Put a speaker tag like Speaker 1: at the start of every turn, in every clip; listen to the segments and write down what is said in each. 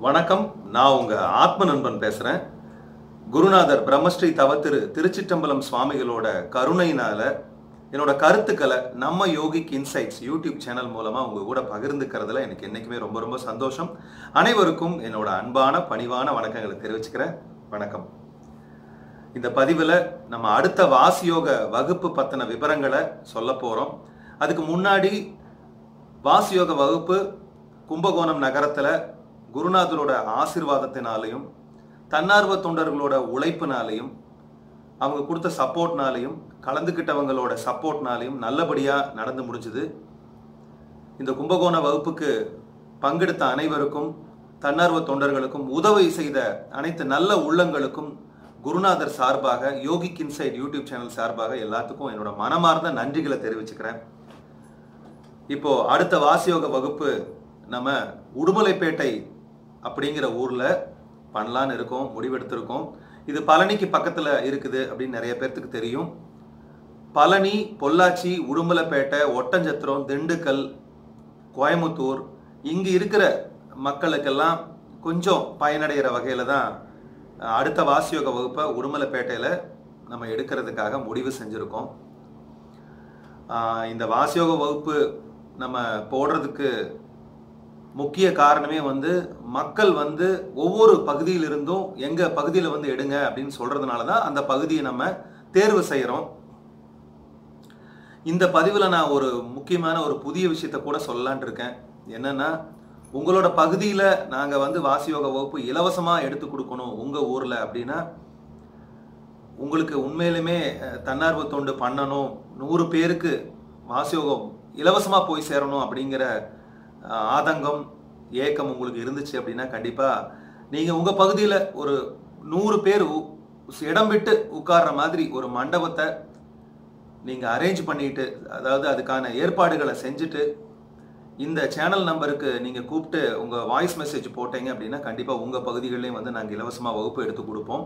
Speaker 1: வணக்கம் நான் உங்க ஆத்ம நண்பன் பேசுறேன் குருநாதர் பிரம்மஸ்ரீ தவத்திரு திருச்சிற்றம்பலம் சுவாமிகளோட கருணையினால என்னோட கருத்துக்களை நம்ம யோகிக் இன்சைட்ஸ் யூடியூப் சேனல் மூலமா உங்க கூட பகிர்ந்துக்கிறதுல எனக்கு என்னைக்குமே ரொம்ப ரொம்ப சந்தோஷம் அனைவருக்கும் என்னோட அன்பான பணிவான வணக்கங்களை தெரிவிச்சுக்கிறேன் வணக்கம் இந்த பதிவில் நம்ம அடுத்த வாசியோக வகுப்பு பத்தின விவரங்களை சொல்ல போறோம் அதுக்கு முன்னாடி வாசியோக வகுப்பு கும்பகோணம் நகரத்துல குருநாதரோட ஆசீர்வாதத்தினாலையும் தன்னார்வ தொண்டர்களோட உழைப்பினாலையும் அவங்க கொடுத்த சப்போர்ட்னாலையும் கலந்துக்கிட்டவங்களோட சப்போர்ட்னாலையும் நல்லபடியா நடந்து முடிஞ்சுது இந்த கும்பகோண வகுப்புக்கு பங்கெடுத்த அனைவருக்கும் தன்னார்வ தொண்டர்களுக்கும் உதவி செய்த அனைத்து நல்ல உள்ளங்களுக்கும் குருநாதர் சார்பாக யோகிக் இன்சைட் யூடியூப் சேனல் சார்பாக எல்லாத்துக்கும் என்னோட மனமார்ந்த நன்றிகளை தெரிவிச்சுக்கிறேன் இப்போ அடுத்த வாசியோக வகுப்பு நம்ம உடுமலைப்பேட்டை அப்படிங்கிற ஊர்ல பண்ணலான்னு இருக்கோம் முடிவெடுத்திருக்கோம் இது பழனிக்கு பக்கத்துல இருக்குது அப்படின்னு நிறைய பேர்த்துக்கு தெரியும் பழனி பொள்ளாச்சி உடுமலைப்பேட்டை ஒட்டஞ்சத்திரம் திண்டுக்கல் கோயமுத்தூர் இங்கு இருக்கிற மக்களுக்கெல்லாம் கொஞ்சம் பயனடைகிற வகையில தான் அஹ், அடுத்த வாசியோக வகுப்பை உடுமலைப்பேட்டையில நம்ம எடுக்கிறதுக்காக முடிவு செஞ்சிருக்கோம் ஆஹ் இந்த வாசியோக வகுப்பு நம்ம போடுறதுக்கு முக்கிய காரணமே வந்து மக்கள் வந்து ஒவ்வொரு பகுதியிலிருந்தும் எங்க பகுதியில வந்து எடுங்க அப்படின்னு சொல்றதுனால தான் அந்த பகுதியை நம்ம தேர்வு செய்யறோம் இந்த பதிவுல நான் ஒரு முக்கியமான ஒரு புதிய விஷயத்த கூட சொல்லலான் இருக்கேன் என்னன்னா உங்களோட பகுதியில நாங்க வந்து வாசியோக வகுப்பு இலவசமா எடுத்து கொடுக்கணும் உங்க ஊர்ல அப்படின்னா உங்களுக்கு உண்மையிலுமே அஹ், தன்னார்வ தொண்டு பண்ணணும் நூறு பேருக்கு வாசியோகம் இலவசமா போய் சேரணும் அப்படிங்கிற அஹ், ஆதங்கம் ஏக்கம் உங்களுக்கு இருந்துச்சு அப்படின்னா கண்டிப்பா நீங்க உங்க பகுதியில ஒரு நூறு பேர் உ- இடம் விட்டு உட்கார்ற மாதிரி ஒரு மண்டபத்தை நீங்க அரேஞ்ச் பண்ணிட்டு அதாவது அதுக்கான ஏற்பாடுகளை செஞ்சுட்டு இந்த சேனல் நம்பருக்கு நீங்க கூப்பிட்டு உங்க வாய்ஸ் மெசேஜ் போட்டீங்க அப்படின்னா கண்டிப்பா உங்க பகுதிகளிலையும் வந்து நாங்க இலவசமா வகுப்பு எடுத்து கொடுப்போம்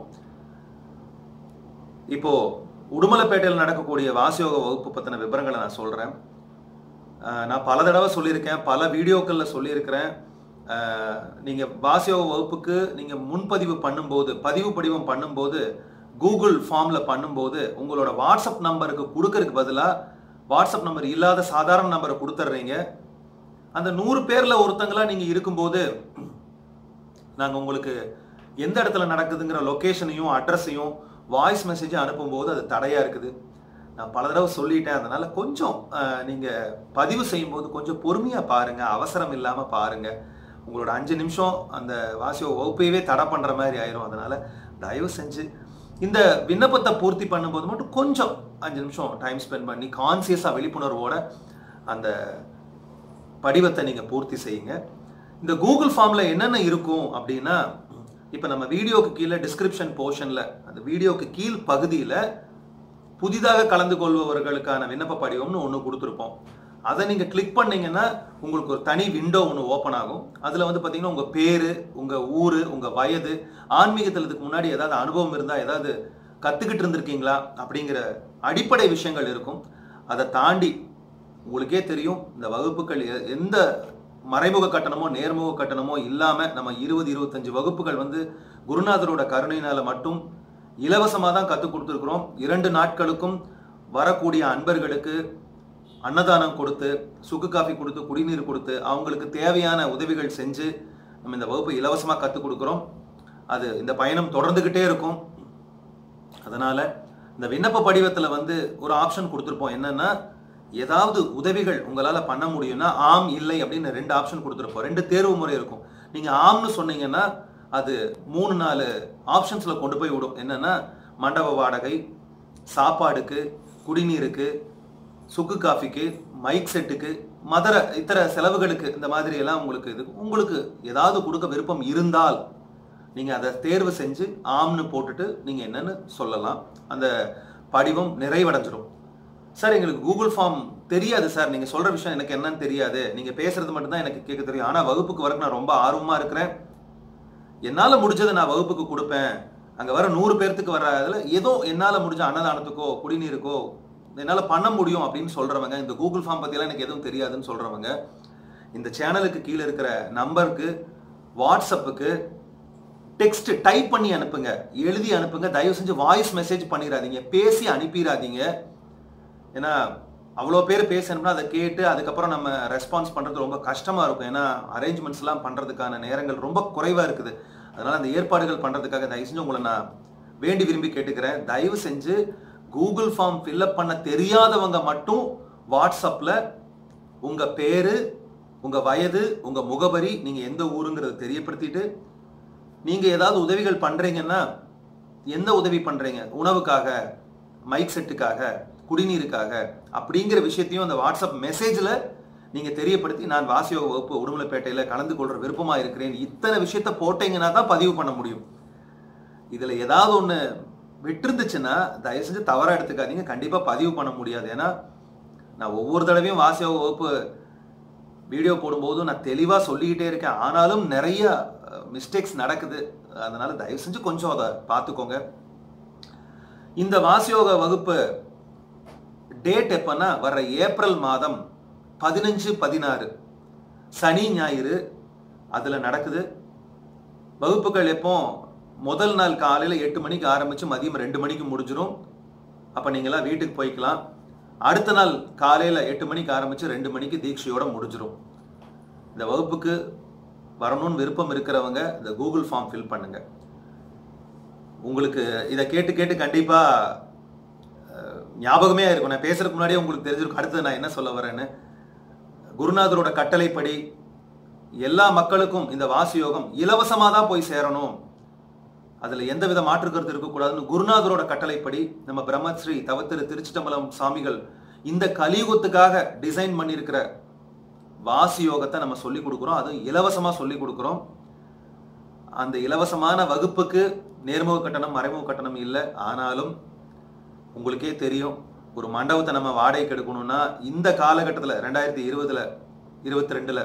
Speaker 1: இப்போ உடுமலைப்பேட்டையில் நடக்கக்கூடிய வாசியோக வகுப்பு பத்தின விவரங்களை நான் சொல்றேன் அஹ் நான் பல தடவை சொல்லியிருக்கேன் பல வீடியோக்கள்ல சொல்லியிருக்கிறேன் அஹ் நீங்க வாசியோக வகுப்புக்கு நீங்க முன்பதிவு பண்ணும்போது பதிவு படிவம் பண்ணும்போது கூகுள் ஃபார்ம்ல பண்ணும்போது உங்களோட வாட்ஸ்அப் நம்பருக்கு கொடுக்கறதுக்கு பதிலா வாட்ஸ்அப் நம்பர் இல்லாத சாதாரண நம்பரை கொடுத்துட்றீங்க அந்த நூறு பேர்ல ஒருத்தங்களா நீங்க இருக்கும்போது நாங்க உங்களுக்கு எந்த இடத்துல நடக்குதுங்கிற லொகேஷனையும் அட்ரஸையும் வாய்ஸ் மெசேஜ் அனுப்பும்போது அது தடையா இருக்குது நான் பல தடவை சொல்லிட்டேன் அதனால கொஞ்சம் அஹ், நீங்க பதிவு செய்யும்போது கொஞ்சம் பொறுமையா பாருங்க அவசரம் இல்லாம பாருங்க உங்களோட அஞ்சு நிமிஷம் அந்த வாசியோ வகுப்பையவே தடை பண்ற மாதிரி ஆயிரும் அதனால தயவு செஞ்சு இந்த விண்ணப்பத்தை பூர்த்தி பண்ணும்போது மட்டும் கொஞ்சம் அஞ்சு நிமிஷம் டைம் ஸ்பெண்ட் பண்ணி கான்சியஸா விழிப்புணர்வோட அந்த படிவத்தை நீங்க பூர்த்தி செய்யுங்க இந்த கூகுள் ஃபார்ம்ல என்னென்ன இருக்கும் அப்படின்னா இப்போ நம்ம வீடியோக்கு கீழே டிஸ்கிரிப்ஷன் போர்ஷன்ல அந்த வீடியோக்கு கீழ் பகுதியில புதிதாக கலந்து கொள்பவர்களுக்கான விண்ணப்ப படிவம்னு ஒன்று கொடுத்துருப்போம் அதை நீங்க கிளிக் பண்ணீங்கன்னா உங்களுக்கு ஒரு தனி விண்டோ ஒன்று ஓப்பன் ஆகும் அதுல வந்து பாத்தீங்கன்னா உங்க பேரு உங்க ஊரு உங்க வயது ஆன்மீகத்தில் இதுக்கு முன்னாடி ஏதாவது அனுபவம் இருந்தா ஏதாவது கத்துக்கிட்டு இருந்திருக்கீங்களா அப்படிங்கிற அடிப்படை விஷயங்கள் இருக்கும் அதை தாண்டி உங்களுக்கே தெரியும் இந்த வகுப்புகள் எ- எந்த மறைமுக கட்டணமோ நேர்முக கட்டணமோ இல்லாம நம்ம இருபது இருபத்தஞ்சு வகுப்புகள் வந்து குருநாதரோட கருணையினால மட்டும் இலவசமாக தான் கற்றுக் கொடுத்துருக்குறோம் இரண்டு நாட்களுக்கும் வரக்கூடிய அன்பர்களுக்கு அன்னதானம் கொடுத்து சுக்கு காஃபி கொடுத்து குடிநீர் கொடுத்து அவங்களுக்கு தேவையான உதவிகள் செஞ்சு நம்ம இந்த வகுப்பை இலவசமாக கற்றுக் கொடுக்குறோம் அது இந்த பயணம் தொடர்ந்துக்கிட்டே இருக்கும் அதனால இந்த விண்ணப்ப படிவத்தில் வந்து ஒரு ஆப்ஷன் கொடுத்துருப்போம் என்னன்னா ஏதாவது உதவிகள் உங்களால பண்ண முடியும்னா ஆம் இல்லை அப்படின்னு ரெண்டு ஆப்ஷன் கொடுத்துருப்போம் ரெண்டு தேர்வு முறை இருக்கும் நீங்க ஆம்னு சொன்னீங்கன்னா அது மூணு நாலு ஆப்ஷன்ஸ்ல கொண்டு போய் விடும் என்னன்னா மண்டப வாடகை சாப்பாடுக்கு குடிநீருக்கு சுக்கு காஃபிக்கு மைக் செட்டுக்கு மதர இத்தர செலவுகளுக்கு இந்த மாதிரி எல்லாம் உங்களுக்கு இது உங்களுக்கு ஏதாவது கொடுக்க விருப்பம் இருந்தால் நீங்க அதை தேர்வு செஞ்சு ஆம்னு போட்டுட்டு நீங்க என்னன்னு சொல்லலாம் அந்த படிவம் நிறைவடைஞ்சிடும் சார் எங்களுக்கு கூகுள் ஃபார்ம் தெரியாது சார் நீங்க சொல்ற விஷயம் எனக்கு என்னன்னு தெரியாது நீங்க பேசுறது மட்டும்தான் எனக்கு கேட்க தெரியும் ஆனா வகுப்புக்கு வரக்கு நான் ரொம்ப ஆர்வமா இருக்கிறேன் என்னால முடிஞ்சதை நான் வகுப்புக்கு கொடுப்பேன் அங்க வர நூறு பேர்த்துக்கு வர இதுல ஏதோ என்னால முடிஞ்ச அன்னதானத்துக்கோ குடிநீருக்கோ என்னால பண்ண முடியும் அப்படின்னு சொல்றவங்க இந்த கூகுள் ஃபார்ம் பத்தியெல்லாம் எனக்கு எதுவும் தெரியாதுன்னு சொல்றவங்க இந்த சேனலுக்கு கீழே இருக்கிற நம்பருக்கு வாட்ஸ்அப்புக்கு டெக்ஸ்ட் டைப் பண்ணி அனுப்புங்க எழுதி அனுப்புங்க தயவு செஞ்சு வாய்ஸ் மெசேஜ் பண்ணிடாதீங்க பேசி அனுப்பிடாதீங்க ஏன்னா அவ்வளோ பேர் பேசணும்னா அதை கேட்டு அதுக்கப்புறம் நம்ம ரெஸ்பான்ஸ் பண்ணுறது ரொம்ப கஷ்டமாக இருக்கும் ஏன்னா அரேஞ்ச்மெண்ட்ஸ்லாம் பண்ணுறதுக்கான நேரங்கள் ரொம்ப குறைவாக இருக்குது அதனால் அந்த ஏற்பாடுகள் பண்ணுறதுக்காக தயவு செஞ்சு உங்களை நான் வேண்டி விரும்பி கேட்டுக்கிறேன் தயவு செஞ்சு கூகுள் ஃபார்ம் ஃபில்அப் பண்ண தெரியாதவங்க மட்டும் வாட்ஸ்அப்பில் உங்கள் பேர் உங்கள் வயது உங்கள் முகவரி நீங்கள் எந்த ஊருங்கிறத தெரியப்படுத்திட்டு நீங்கள் ஏதாவது உதவிகள் பண்ணுறீங்கன்னா எந்த உதவி பண்ணுறீங்க உணவுக்காக மைக் செட்டுக்காக குடிநீருக்காக அப்படிங்கிற விஷயத்தையும் அந்த வாட்ஸ்அப் மெசேஜில் நீங்கள் தெரியப்படுத்தி நான் வாசியோக வகுப்பு உடுமலைப்பேட்டையில் கலந்து கொள்கிற விருப்பமாக இருக்கிறேன் இத்தனை விஷயத்த போட்டீங்கன்னா தான் பதிவு பண்ண முடியும் இதில் ஏதாவது ஒன்று விட்டுருந்துச்சுன்னா தயவு செஞ்சு தவறாக எடுத்துக்காதீங்க கண்டிப்பாக பதிவு பண்ண முடியாது ஏன்னா நான் ஒவ்வொரு தடவையும் வாசியோக வகுப்பு வீடியோ போடும்போதும் நான் தெளிவாக சொல்லிக்கிட்டே இருக்கேன் ஆனாலும் நிறைய மிஸ்டேக்ஸ் நடக்குது அதனால தயவு செஞ்சு கொஞ்சம் அதை பார்த்துக்கோங்க இந்த வாசியோக வகுப்பு டேட் எப்பன்னா வர்ற ஏப்ரல் மாதம் பதினஞ்சு பதினாறு சனி ஞாயிறு அதில் நடக்குது வகுப்புகள் எப்போ முதல் நாள் காலையில் எட்டு மணிக்கு ஆரம்பித்து மதியம் ரெண்டு மணிக்கு முடிஞ்சிடும் அப்போ நீங்களாம் வீட்டுக்கு போய்க்கலாம் அடுத்த நாள் காலையில் எட்டு மணிக்கு ஆரம்பித்து ரெண்டு மணிக்கு தீட்சையோட முடிஞ்சிடும் இந்த வகுப்புக்கு வரணும்னு விருப்பம் இருக்கிறவங்க இந்த கூகுள் ஃபார்ம் ஃபில் பண்ணுங்க உங்களுக்கு இதை கேட்டு கேட்டு கண்டிப்பாக ஞாபகமே இருக்கும் நான் பேசுறதுக்கு முன்னாடியே உங்களுக்கு தெரிஞ்சிருக்கும் அடுத்தது நான் என்ன சொல்ல வரேன்னு குருநாதரோட கட்டளைப்படி எல்லா மக்களுக்கும் இந்த வாசி யோகம் இலவசமாக தான் போய் சேரணும் அதில் எந்த வித மாற்று கருத்து இருக்கக்கூடாதுன்னு குருநாதரோட கட்டளைப்படி நம்ம பிரம்மஸ்ரீ தவத்திரு திருச்சிட்டம்பலம் சாமிகள் இந்த கலியுகத்துக்காக டிசைன் பண்ணியிருக்கிற வாசி யோகத்தை நம்ம சொல்லி கொடுக்குறோம் அதுவும் இலவசமாக சொல்லி கொடுக்குறோம் அந்த இலவசமான வகுப்புக்கு நேர்முக கட்டணம் மறைமுக கட்டணம் இல்லை ஆனாலும் உங்களுக்கே தெரியும் ஒரு மண்டபத்தை நம்ம வாடகைக்கு எடுக்கணும்னா இந்த காலகட்டத்தில் ரெண்டாயிரத்தி இருபதுல இருபத்தி ரெண்டுல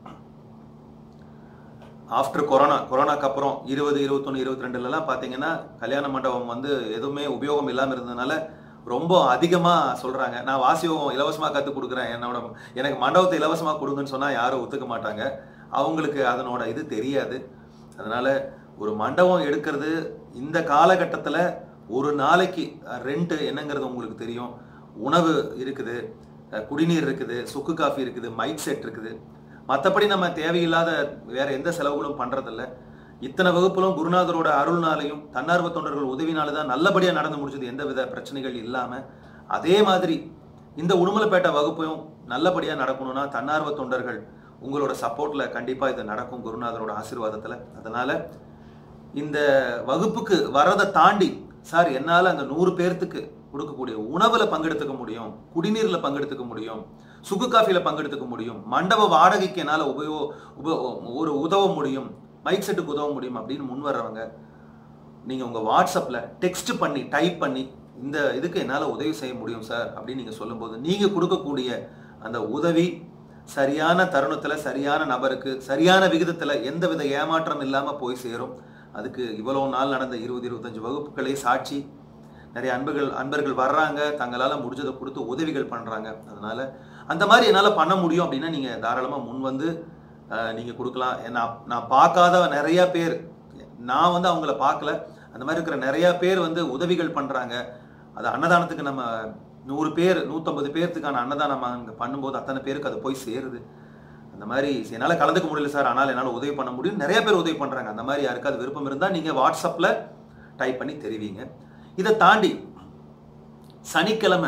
Speaker 1: ஆஃப்டர் கொரோனா கொரோனாக்கு அப்புறம் இருபது இருபத்தொன்று இருபத்தி ரெண்டுலலாம் பார்த்தீங்கன்னா கல்யாண மண்டபம் வந்து எதுவுமே உபயோகம் இல்லாமல் இருந்ததுனால ரொம்ப அதிகமாக சொல்கிறாங்க நான் வாசியோகம் இலவசமாக கற்றுக் கொடுக்குறேன் என்னோட எனக்கு மண்டபத்தை இலவசமாக கொடுங்கன்னு சொன்னால் யாரும் ஒத்துக்க மாட்டாங்க அவங்களுக்கு அதனோட இது தெரியாது அதனால் ஒரு மண்டபம் எடுக்கிறது இந்த காலகட்டத்தில் ஒரு நாளைக்கு ரெண்ட்டு என்னங்கிறது உங்களுக்கு தெரியும் உணவு இருக்குது குடிநீர் இருக்குது சுக்கு காஃபி இருக்குது மைக் செட் இருக்குது மற்றபடி நம்ம தேவையில்லாத வேற எந்த செலவுகளும் பண்றதில்ல இத்தனை வகுப்புகளும் குருநாதரோட அருள்னாலையும் தன்னார்வ தொண்டர்கள் உதவினால தான் நல்லபடியாக நடந்து முடிஞ்சது எந்தவித பிரச்சனைகள் இல்லாமல் அதே மாதிரி இந்த உடுமலைப்பேட்டை வகுப்பையும் நல்லபடியாக நடக்கணும்னா தன்னார்வ தொண்டர்கள் உங்களோட சப்போர்ட்ல கண்டிப்பாக இது நடக்கும் குருநாதரோட ஆசீர்வாதத்தில் அதனால இந்த வகுப்புக்கு வரதை தாண்டி சார் என்னால் அங்கே நூறு பேர்த்துக்கு கொடுக்கக்கூடிய உணவில் பங்கெடுத்துக்க முடியும் குடிநீரில் பங்கெடுத்துக்க முடியும் சுக்கு காஃபியில் பங்கெடுத்துக்க முடியும் மண்டப வாடகைக்கு என்னால் உபயோ உப ஒரு உதவ முடியும் மைக் செட்டுக்கு உதவ முடியும் அப்படின்னு முன் வர்றவங்க நீங்கள் உங்கள் வாட்ஸ்அப்பில் டெக்ஸ்ட் பண்ணி டைப் பண்ணி இந்த இதுக்கு என்னால் உதவி செய்ய முடியும் சார் அப்படின்னு நீங்கள் சொல்லும்போது நீங்கள் கொடுக்கக்கூடிய அந்த உதவி சரியான தருணத்தில் சரியான நபருக்கு சரியான விகிதத்தில் எந்த வித ஏமாற்றம் இல்லாமல் போய் சேரும் அதுக்கு இவ்வளோ நாள் நடந்த இருபது இருபத்தஞ்சு வகுப்புகளே சாட்சி நிறைய அன்பர்கள் அன்பர்கள் வர்றாங்க தங்களால் முடிஞ்சதை கொடுத்து உதவிகள் பண்ணுறாங்க அதனால அந்த மாதிரி என்னால் பண்ண முடியும் அப்படின்னா நீங்கள் தாராளமாக முன் வந்து நீங்கள் கொடுக்கலாம் நான் நான் பார்க்காத நிறைய பேர் நான் வந்து அவங்கள பார்க்கல அந்த மாதிரி இருக்கிற நிறைய பேர் வந்து உதவிகள் பண்ணுறாங்க அது அன்னதானத்துக்கு நம்ம நூறு பேர் நூற்றம்பது பேர்த்துக்கான அன்னதானம் அங்கே பண்ணும்போது அத்தனை பேருக்கு அது போய் சேருது அந்த மாதிரி என்னால் கலந்துக்க முடியல சார் ஆனால் என்னால் உதவி பண்ண முடியும் நிறைய பேர் உதவி பண்ணுறாங்க அந்த மாதிரி யாருக்காவது விருப்பம் இருந்தால் நீங்கள் வாட்ஸ்அப்பில் டைப் பண்ணி தெரிவிங்க இதை தாண்டி சனிக்கிழமை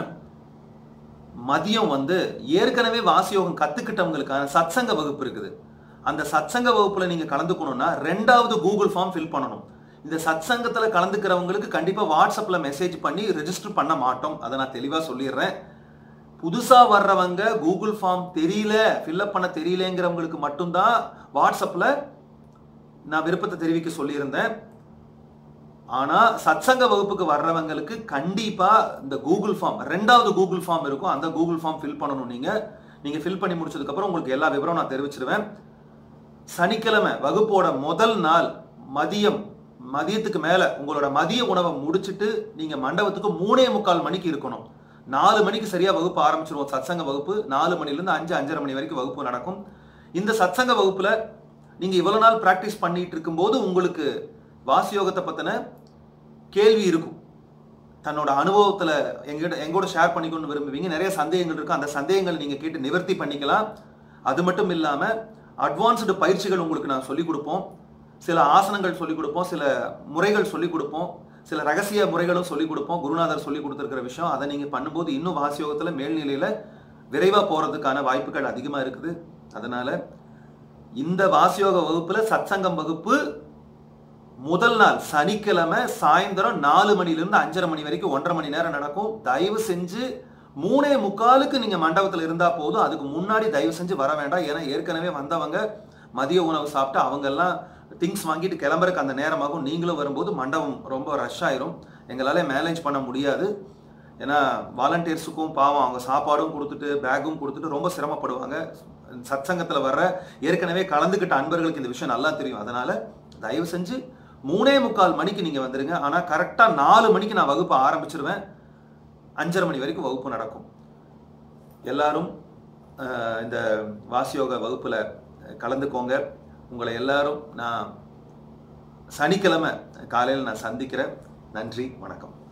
Speaker 1: மதியம் வந்து ஏற்கனவே வாசியோகம் கத்துக்கிட்டவங்களுக்கான சத்சங்க வகுப்பு இருக்குது அந்த சத்சங்க வகுப்புல நீங்க கலந்துக்கணும்னா ரெண்டாவது கூகுள் ஃபார்ம் ஃபில் பண்ணணும் இந்த சத்சங்கத்துல கலந்துக்கிறவங்களுக்கு கண்டிப்பா வாட்ஸ்அப்ல மெசேஜ் பண்ணி ரெஜிஸ்டர் பண்ண மாட்டோம் அதை நான் தெளிவா சொல்லிடுறேன் புதுசா வர்றவங்க கூகுள் ஃபார்ம் தெரியல ஃபில்அப் பண்ண தெரியலங்கிறவங்களுக்கு மட்டும்தான் வாட்ஸ்அப்ல நான் விருப்பத்தை தெரிவிக்க சொல்லியிருந்தேன் ஆனா சத்சங்க வகுப்புக்கு வர்றவங்களுக்கு கண்டிப்பா இந்த கூகுள் ஃபார்ம் ரெண்டாவது கூகுள் ஃபார்ம் இருக்கும் அந்த கூகுள் ஃபார்ம் ஃபில் பண்ணணும் நீங்க நீங்க ஃபில் பண்ணி முடிச்சதுக்கு அப்புறம் உங்களுக்கு எல்லா விவரம் நான் தெரிவிச்சிருவேன் சனிக்கிழமை வகுப்போட முதல் நாள் மதியம் மதியத்துக்கு மேல உங்களோட மதிய உணவை முடிச்சிட்டு நீங்க மண்டபத்துக்கு மூணே முக்கால் மணிக்கு இருக்கணும் நாலு மணிக்கு சரியா வகுப்பு ஆரம்பிச்சிருவோம் சத்சங்க வகுப்பு நாலு மணிலேருந்து அஞ்சு அஞ்சரை மணி வரைக்கும் வகுப்பு நடக்கும் இந்த சத்சங்க வகுப்புல நீங்கள் இவ்வளோ நாள் ப்ராக்டிஸ் பண்ணிட்டு இருக்கும்போது உங்களுக்கு வாசியோகத்தை பற்றின கேள்வி இருக்கும் தன்னோட அனுபவத்தில் எங்கிட்ட எங்கூட ஷேர் பண்ணிக்கொண்டு விரும்புவீங்க நிறைய சந்தேகங்கள் இருக்கும் அந்த சந்தேகங்கள் நீங்கள் கேட்டு நிவர்த்தி பண்ணிக்கலாம் அது மட்டும் இல்லாமல் அட்வான்ஸ்டு பயிற்சிகள் உங்களுக்கு நான் சொல்லிக் கொடுப்போம் சில ஆசனங்கள் சொல்லிக் கொடுப்போம் சில முறைகள் சொல்லிக் கொடுப்போம் சில ரகசிய முறைகளும் சொல்லிக் கொடுப்போம் குருநாதர் சொல்லிக் கொடுத்துருக்கிற விஷயம் அதை நீங்கள் பண்ணும்போது இன்னும் வாசியோகத்தில் மேல்நிலையில் விரைவாக போகிறதுக்கான வாய்ப்புகள் அதிகமாக இருக்குது அதனால் இந்த வாசியோக வகுப்பில் சத்சங்கம் வகுப்பு முதல் நாள் சனிக்கிழமை சாயந்தரம் நாலு மணிலிருந்து அஞ்சரை மணி வரைக்கும் ஒன்றரை மணி நேரம் நடக்கும் தயவு செஞ்சு மூணே முக்காலுக்கு நீங்கள் மண்டபத்தில் இருந்தால் போதும் அதுக்கு முன்னாடி தயவு செஞ்சு வர வேண்டாம் ஏன்னா ஏற்கனவே வந்தவங்க மதிய உணவு சாப்பிட்டு அவங்கெல்லாம் திங்ஸ் வாங்கிட்டு கிளம்புறக்கு அந்த நேரமாகும் நீங்களும் வரும்போது மண்டபம் ரொம்ப ரஷ் ஆயிரும் எங்களால் மேனேஜ் பண்ண முடியாது ஏன்னா வாலண்டியர்ஸுக்கும் பாவம் அவங்க சாப்பாடும் கொடுத்துட்டு பேக்கும் கொடுத்துட்டு ரொம்ப சிரமப்படுவாங்க சத்சங்கத்தில் வர்ற ஏற்கனவே கலந்துக்கிட்ட அன்பர்களுக்கு இந்த விஷயம் நல்லா தெரியும் அதனால தயவு செஞ்சு மூணே முக்கால் மணிக்கு நீங்கள் வந்துடுங்க ஆனால் கரெக்டாக நாலு மணிக்கு நான் வகுப்பு ஆரம்பிச்சிருவேன் அஞ்சரை மணி வரைக்கும் வகுப்பு நடக்கும் எல்லாரும் அஹ், இந்த வாசியோக வகுப்பில் கலந்துக்கோங்க உங்களை எல்லாரும் நான் சனிக்கிழமை காலையில் நான் சந்திக்கிறேன் நன்றி வணக்கம்